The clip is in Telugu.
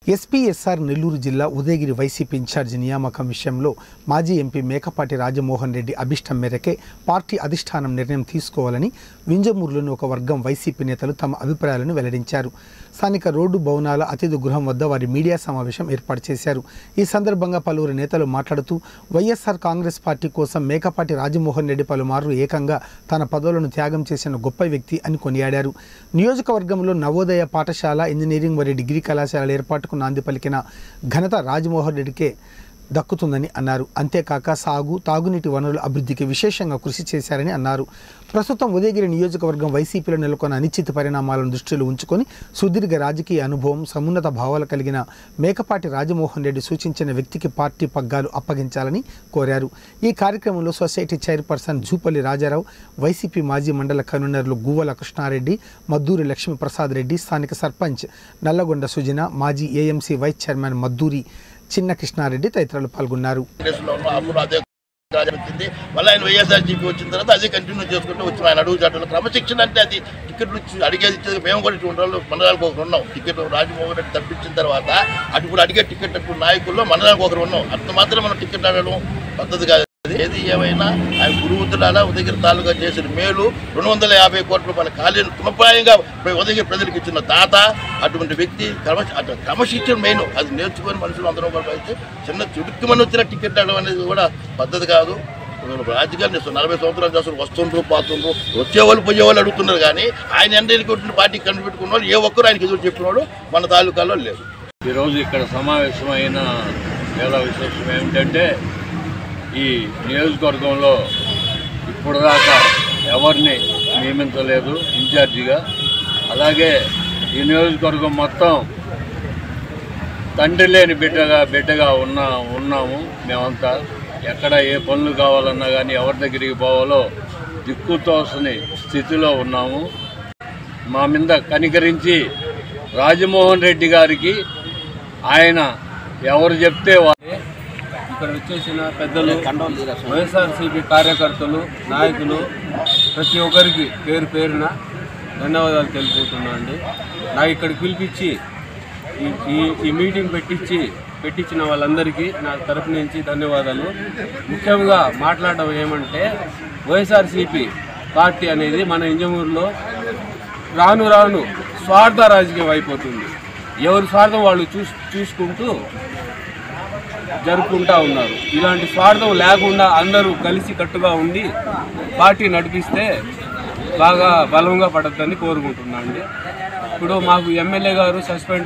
ఎస్పీఎస్ఆర్ నెల్లూరు జిల్లా ఉదయగిరి వైసీపీ ఇన్ఛార్జి నియామకం విషయంలో మాజీ ఎంపీ మేకపాటి రాజమోహన్ రెడ్డి అభిష్టం మేరకే పార్టీ అధిష్టానం నిర్ణయం తీసుకోవాలని వింజమూరులోని ఒక వర్గం వైసీపీ నేతలు తమ అభిప్రాయాలను వెల్లడించారు స్థానిక రోడ్డు భవనాల అతిథి గృహం వద్ద వారి మీడియా సమావేశం ఏర్పాటు చేశారు ఈ సందర్భంగా పలువురు నేతలు మాట్లాడుతూ వైఎస్ఆర్ కాంగ్రెస్ పార్టీ కోసం మేకపాటి రాజమోహన్ రెడ్డి పలుమార్లు ఏకంగా తన పదవులను త్యాగం చేసిన గొప్ప వ్యక్తి అని కొనియాడారు నియోజకవర్గంలో నవోదయ పాఠశాల ఇంజనీరింగ్ మరియు డిగ్రీ కళాశాలల ఏర్పాటుకు నాంది పలికిన ఘనత రాజమోహన్ రెడ్డికే దక్కుతుందని అన్నారు అంతేకాక సాగు తాగునీటి వనరుల అభివృద్ధికి విశేషంగా కృషి చేశారని అన్నారు ప్రస్తుతం ఉదయగిరి నియోజకవర్గం వైసీపీలో నెలకొన్న అనిశ్చిత పరిణామాలను దృష్టిలో ఉంచుకొని సుదీర్ఘ రాజకీయ అనుభవం సమున్నత భావాలు కలిగిన మేకపాటి రాజమోహన్ రెడ్డి సూచించిన వ్యక్తికి పార్టీ పగ్గాలు అప్పగించాలని కోరారు ఈ కార్యక్రమంలో society chairperson Jupalli Rajarao YCP మాజీ మండల కన్వీనర్లు గువ్వల కృష్ణారెడ్డి మద్దూరి లక్ష్మీప్రసాద్ రెడ్డి స్థానిక సర్పంచ్ నల్లగొండ సుజన మాజీ ఏఎంసీ వైస్ చైర్మన్ మద్దూరి చిన్న కృష్ణారెడ్డి తదితరులు పాల్గొన్నారు కాంగ్రెస్లో ఉన్న అప్పుడు అదే రాజా వచ్చింది మళ్ళీ ఆయన వైఎస్ఆర్సీపీ వచ్చిన తర్వాత అదే కంటిన్యూ చేసుకుంటూ వచ్చి ఆయన అడుగు చాటలు క్రమశిక్షణ అంటే అది టికెట్లు ఇచ్చి అడిగేది ఇచ్చేది మేము కూడా ఇటువంటి వాళ్ళు మండలానికి ఒకరు ఉన్నాం టికెట్ రాజమోహన్ రెడ్డి తప్పించిన తర్వాత అటు ఇప్పుడు అడిగే టికెట్ అటు నాయకుల్లో మండలానికి ఒకరు ఉన్నాం అంత మాత్రం మనం టికెట్ అడగడం పద్ధతి కాదు ఏది ఏమైనా ఆయన గురువుతులాల ఉదయగిరి తాలూకా చేసిన మేలు రెండు వందల యాభై కోట్ల రూపాయల ఖాళీని తుమప్రాయంగా ఉదయగిరి ప్రజలకు ఇచ్చిన దాత అటువంటి వ్యక్తి క్రమ అటు క్రమశిక్షణ మెయిన్ అది నేర్చుకొని మనుషులు అందరూ కూడా అయితే చిన్న చుడుక్కుమని వచ్చిన టికెట్ అడగడం అనేది కూడా పద్ధతి కాదు రాజకీయాలు చేస్తారు నలభై సంవత్సరాలు చేస్తారు వస్తుండ్రు పోతుండ్రు వచ్చేవాళ్ళు పోయేవాళ్ళు అడుగుతున్నారు కానీ ఆయన ఎండకి కొట్టిన పార్టీ కనిపెట్టుకున్న వాళ్ళు ఏ ఒక్కరు ఆయనకి ఎదురు చెప్పిన వాళ్ళు మన తాలూకాలో లేదు ఈరోజు ఇక్కడ సమావేశమైన వేళ విశేషం ఏమిటంటే ఈ నియోజకవర్గంలో ఇప్పుడు దాకా ఎవరిని నియమించలేదు ఇన్ఛార్జిగా అలాగే ఈ నియోజకవర్గం మొత్తం తండ్రి లేని బిడ్డగా బిడ్డగా ఉన్న ఉన్నాము మేమంతా ఎక్కడ ఏ పనులు కావాలన్నా కానీ ఎవరి దగ్గరికి పోవాలో దిక్కుతోసని స్థితిలో ఉన్నాము మా మీద కనికరించి రాజమోహన్ రెడ్డి గారికి ఆయన ఎవరు చెప్తే వారు ఇక్కడ వచ్చేసిన పెద్దలు వైఎస్ఆర్సీపీ కార్యకర్తలు నాయకులు ప్రతి ఒక్కరికి పేరు పేరున ధన్యవాదాలు తెలుపుతున్నాను అండి నాకు ఇక్కడికి పిలిపించి ఈ ఈ- ఈ మీటింగ్ పెట్టించి పెట్టించిన వాళ్ళందరికీ నా తరపు నుంచి ధన్యవాదాలు ముఖ్యంగా మాట్లాడడం ఏమంటే వైఎస్ఆర్సీపీ పార్టీ అనేది మన ఇంజమూరులో రాను రాను స్వార్థ రాజకీయం అయిపోతుంది ఎవరి స్వార్థం వాళ్ళు చూస్ చూసుకుంటూ జరుపుకుంటా ఉన్నారు ఇలాంటి స్వార్థం లేకుండా అందరూ కలిసి కట్టుగా ఉండి పార్టీ నడిపిస్తే బాగా బలంగా పడద్దని కోరుకుంటున్నాను అండి ఇప్పుడు మాకు ఎమ్మెల్యే గారు సస్పెండ్